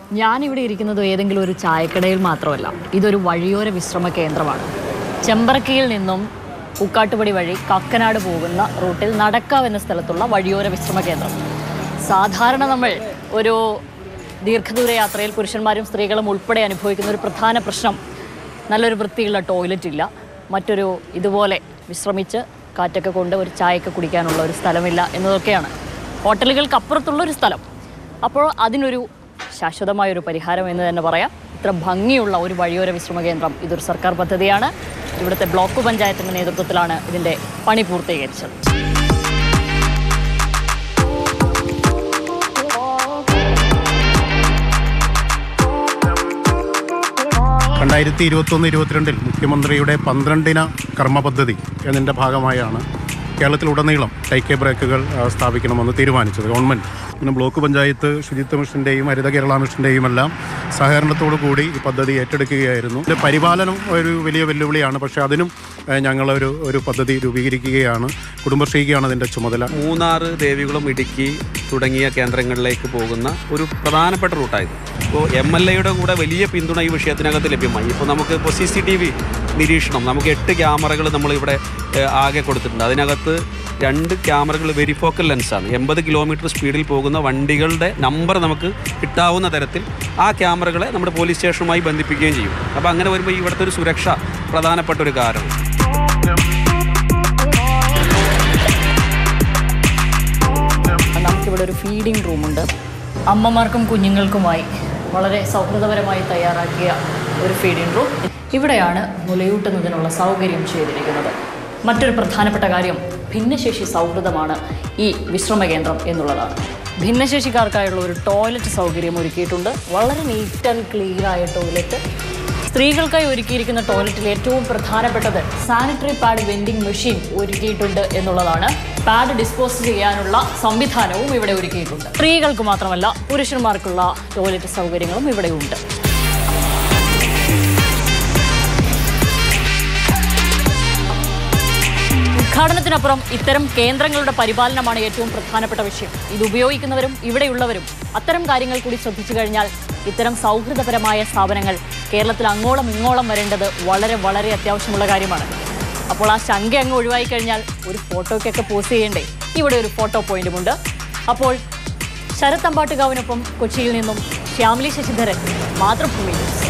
ഞാനിവിടെ ഇരിക്കുന്നത് ഏതെങ്കിലും ഒരു ചായക്കടയിൽ മാത്രമല്ല ഇതൊരു വഴിയോര വിശ്രമ കേന്ദ്രമാണ് ചെമ്പറക്കയിൽ നിന്നും പൂക്കാട്ടുപടി വഴി കക്കനാട് പോകുന്ന റൂട്ടിൽ നടക്കാവ് എന്ന സ്ഥലത്തുള്ള വഴിയോര വിശ്രമ കേന്ദ്രം സാധാരണ നമ്മൾ ഒരു ദീർഘദൂര യാത്രയിൽ പുരുഷന്മാരും സ്ത്രീകളും ഉൾപ്പെടെ അനുഭവിക്കുന്ന ഒരു പ്രധാന പ്രശ്നം നല്ലൊരു വൃത്തിയുള്ള ടോയ്ലറ്റ് ഇല്ല മറ്റൊരു ഇതുപോലെ വിശ്രമിച്ച് കാറ്റൊക്കെ കൊണ്ട് ഒരു ചായയൊക്കെ കുടിക്കാനുള്ള ഒരു സ്ഥലമില്ല എന്നതൊക്കെയാണ് ഹോട്ടലുകൾക്ക് അപ്പുറത്തുള്ള ഒരു സ്ഥലം അപ്പോൾ അതിനൊരു ശാശ്വതമായ ഒരു പരിഹാരം എന്ന് തന്നെ പറയാം ഇത്ര ഭംഗിയുള്ള ഒരു വഴിയോര വിശ്രമ കേന്ദ്രം ഇതൊരു സർക്കാർ പദ്ധതിയാണ് ഇവിടുത്തെ ബ്ലോക്ക് പഞ്ചായത്തിൻ്റെ നേതൃത്വത്തിലാണ് ഇതിൻ്റെ പണി പൂർത്തീകരിച്ചത് രണ്ടായിരത്തി ഇരുപത്തൊന്ന് ഇരുപത്തിരണ്ടിൽ മുഖ്യമന്ത്രിയുടെ പന്ത്രണ്ടിന കർമ്മ പദ്ധതി എന്നതിൻ്റെ ഭാഗമായാണ് കേരളത്തിലുടനീളം ടൈക്കേ ബ്രേക്കുകൾ ആ, സ്ഥാപിക്കണമെന്ന് തീരുമാനിച്ചത് ഗവൺമെൻറ് പിന്നെ ബ്ലോക്ക് പഞ്ചായത്ത് ശുചിത്വ മിഷൻ്റെയും ഹരിത കേരള മിഷൻ്റെയും എല്ലാം സഹകരണത്തോടു കൂടി ഈ പദ്ധതി ഏറ്റെടുക്കുകയായിരുന്നു ഇതിൻ്റെ പരിപാലനം ഒരു വലിയ വെല്ലുവിളിയാണ് പക്ഷേ അതിനും ആ, ഞങ്ങളൊരു ഒരു പദ്ധതി രൂപീകരിക്കുകയാണ് കുടുംബശ്രീക്കാണ് അതിൻ്റെ ചുമതല മൂന്നാറ് ദേവികുളം ഇടുക്കി തുടങ്ങിയ കേന്ദ്രങ്ങളിലേക്ക് പോകുന്ന ഒരു പ്രധാനപ്പെട്ട റൂട്ടായത് ഇപ്പോൾ എം എൽ എയുടെ കൂടെ വലിയ പിന്തുണ ഈ വിഷയത്തിനകത്ത് ലഭ്യമായി ഇപ്പോൾ നമുക്ക് ഇപ്പോൾ സി സി ടി വി നിരീക്ഷണം നമുക്ക് എട്ട് ക്യാമറകൾ നമ്മളിവിടെ ഏഹ്, ആകെ കൊടുത്തിട്ടുണ്ട് അതിനകത്ത് രണ്ട് ക്യാമറകൾ വെരിഫോക്കൽ ലെൻസാണ് എൺപത് കിലോമീറ്റർ സ്പീഡിൽ പോകുന്ന വണ്ടികളുടെ നമ്പർ നമുക്ക് കിട്ടാവുന്ന തരത്തിൽ ആ ക്യാമറകളെ നമ്മുടെ പോലീസ് സ്റ്റേഷനുമായി ബന്ധിപ്പിക്കുകയും ചെയ്യും അപ്പോൾ അങ്ങനെ വരുമ്പോൾ ഇവിടുത്തെ ഒരു സുരക്ഷ പ്രധാനപ്പെട്ട ഒരു കാരണം നമുക്കിവിടെ ഒരു ഫീഡിംഗ് റൂമുണ്ട് അമ്മമാർക്കും കുഞ്ഞുങ്ങൾക്കുമായി വളരെ സൗഹൃദപരമായി തയ്യാറാക്കിയ ഒരു ഫീഡിംഗ് റൂം ഇവിടെയാണ് മുലയൂട്ടുന്നതിനുള്ള സൗകര്യം ചെയ്തിരിക്കുന്നത് മറ്റൊരു പ്രധാനപ്പെട്ട കാര്യം ഭിന്നശേഷി സൗഹൃദമാണ് ഈ വിശ്രമ കേന്ദ്രം എന്നുള്ളതാണ് ഭിന്നശേഷിക്കാർക്കായുള്ള ഒരു ടോയ്ലറ്റ് സൗകര്യം ഒരുക്കിയിട്ടുണ്ട് വളരെ നീറ്റ് ആൻഡ് ക്ലീൻ ആയ ടോയ്ലറ്റ് സ്ത്രീകൾക്കായി ഒരുക്കിയിരിക്കുന്ന ടോയ്ലറ്റിൽ ഏറ്റവും പ്രധാനപ്പെട്ടത് സാനിറ്ററി പാഡ് വെൻഡിംഗ് മെഷീൻ ഒരുക്കിയിട്ടുണ്ട് എന്നുള്ളതാണ് പാഡ് ഡിസ്പോസ് ചെയ്യാനുള്ള സംവിധാനവും ഇവിടെ ഒരുക്കിയിട്ടുണ്ട് സ്ത്രീകൾക്ക് മാത്രമല്ല പുരുഷന്മാർക്കുള്ള ടോയ്ലറ്റ് സൗകര്യങ്ങളും ഇവിടെ ഉണ്ട് ഉദ്ഘാടനത്തിനപ്പുറം ഇത്തരം കേന്ദ്രങ്ങളുടെ പരിപാലനമാണ് ഏറ്റവും പ്രധാനപ്പെട്ട വിഷയം ഇത് ഉപയോഗിക്കുന്നവരും ഇവിടെയുള്ളവരും അത്തരം കാര്യങ്ങൾ കൂടി ശ്രദ്ധിച്ചു കഴിഞ്ഞാൽ ഇത്തരം സൗഹൃദപരമായ സ്ഥാപനങ്ങൾ കേരളത്തിൽ അങ്ങോളം ഇങ്ങോളം വരേണ്ടത് വളരെ വളരെ അത്യാവശ്യമുള്ള കാര്യമാണ് അപ്പോൾ ആ ശങ്ക അങ്ങ് ഒഴിവായി കഴിഞ്ഞാൽ ഒരു ഫോട്ടോയ്ക്കൊക്കെ പോസ്റ്റ് ചെയ്യണ്ടേ ഇവിടെ ഒരു ഫോട്ടോ പോയിന്റുമുണ്ട് അപ്പോൾ ശരത് അമ്പാട്ടുകാവിനൊപ്പം കൊച്ചിയിൽ നിന്നും ശ്യാമിലി ശശിധരൻ മാതൃഭൂമി ന്യൂസ്